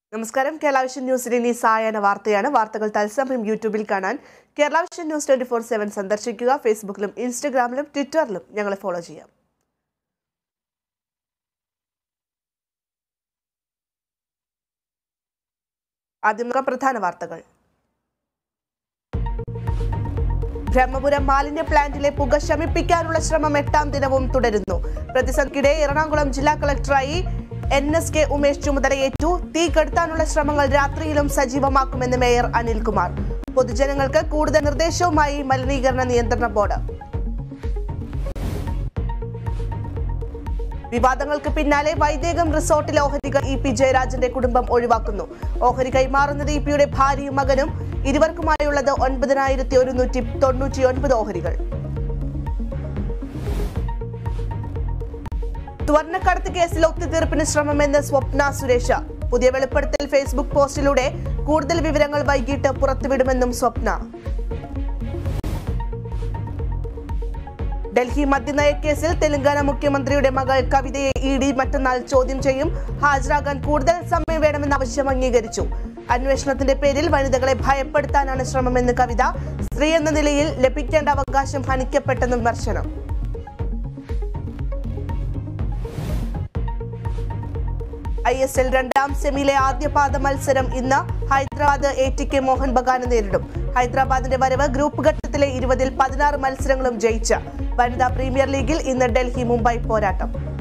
നമസ്കാരം കേരള വിഷൻ ന്യൂസിലെ ഇനി സായാഹ്ന വാർത്തയാണ് വാർത്തകൾ തത്സമയം യൂട്യൂബിൽ കാണാൻ Kerala vision news twenty four seven സന്ദർശിക്കുക ഫേസ്ബുക്കിലും ഇൻസ്റ്റഗ്രാമിലും ട്വിറ്ററിലും ഞങ്ങളെ ഫോളോ ചെയ്യാം ആദ്യം നോക്കാം പ്രധാന വാർത്തകൾ ബ്രഹ്മപുരം മാലിന്യ പ്ലാന്റിലെ പുക ശമിപ്പിക്കാനുള്ള ശ്രമം എട്ടാം ദിനവും തുടരുന്നു പ്രതിസന്ധിക്കിടെ എറണാകുളം ജില്ലാ കളക്ടറായി എൻ എസ് കെ ഉമേഷ് ചുമതലയേറ്റു തീ കെടുത്താനുള്ള ശ്രമങ്ങൾ രാത്രിയിലും സജീവമാക്കുമെന്ന് മേയർ അനിൽകുമാർ പൊതുജനങ്ങൾക്ക് കൂടുതൽ നിർദ്ദേശവുമായി മലിനീകരണ നിയന്ത്രണ ബോർഡ് വിവാദങ്ങൾക്ക് പിന്നാലെ വൈദേകം റിസോർട്ടിലെ ഓഹരികൾ ഇ പി ജയരാജന്റെ കുടുംബം ഒഴിവാക്കുന്നു ഓഹരി കൈമാറുന്നത് ഇ പിയുടെ ഭാര്യയും മകനും ഇരുവർക്കുമായുള്ളത് ഒൻപതിനായിരത്തി ഒരുന്നൂറ്റി തൊണ്ണൂറ്റി ഒൻപത് ഓഹരികൾ സ്വർണ്ണക്കടത്ത് കേസിൽ ഒത്തുതീർപ്പിന് ശ്രമമെന്ന് സ്വപ്ന സുരേഷ് പുതിയ വെളിപ്പെടുത്തൽ ഫേസ്ബുക്ക് പോസ്റ്റിലൂടെ കൂടുതൽ വിവരങ്ങൾ വൈകിട്ട് പുറത്തുവിടുമെന്നും സ്വപ്ന ഡൽഹി മദ്യനയക്കേസിൽ തെലങ്കാന മുഖ്യമന്ത്രിയുടെ മകൾ കവിതയെ ഇ ഡി മറ്റന്നാൾ ചോദ്യം ചെയ്യും ഹാജരാകാൻ കൂടുതൽ സമയം വേണമെന്ന ആവശ്യം അംഗീകരിച്ചു അന്വേഷണത്തിന്റെ പേരിൽ വനിതകളെ ഭയപ്പെടുത്താനാണ് ശ്രമമെന്ന് കവിത സ്ത്രീ എന്ന നിലയിൽ ലഭിക്കേണ്ട അവകാശം ഹനിക്കപ്പെട്ടെന്ന് വിമർശനം ഐ എസ് എൽ രണ്ടാം സെമിയിലെ ആദ്യപാദ മത്സരം ഇന്ന് Hyderabad A T K Mohun ബഗാനെ നേരിടും ഹൈദരാബാദിന്റെ വരവ് ഗ്രൂപ്പ് ഘട്ടത്തിലെ ഇരുപതിൽ പതിനാറ് മത്സരങ്ങളും ജയിച്ച വനിതാ പ്രീമിയർ ലീഗിൽ ഇന്ന് ഡൽഹി മുംബൈ പോരാട്ടം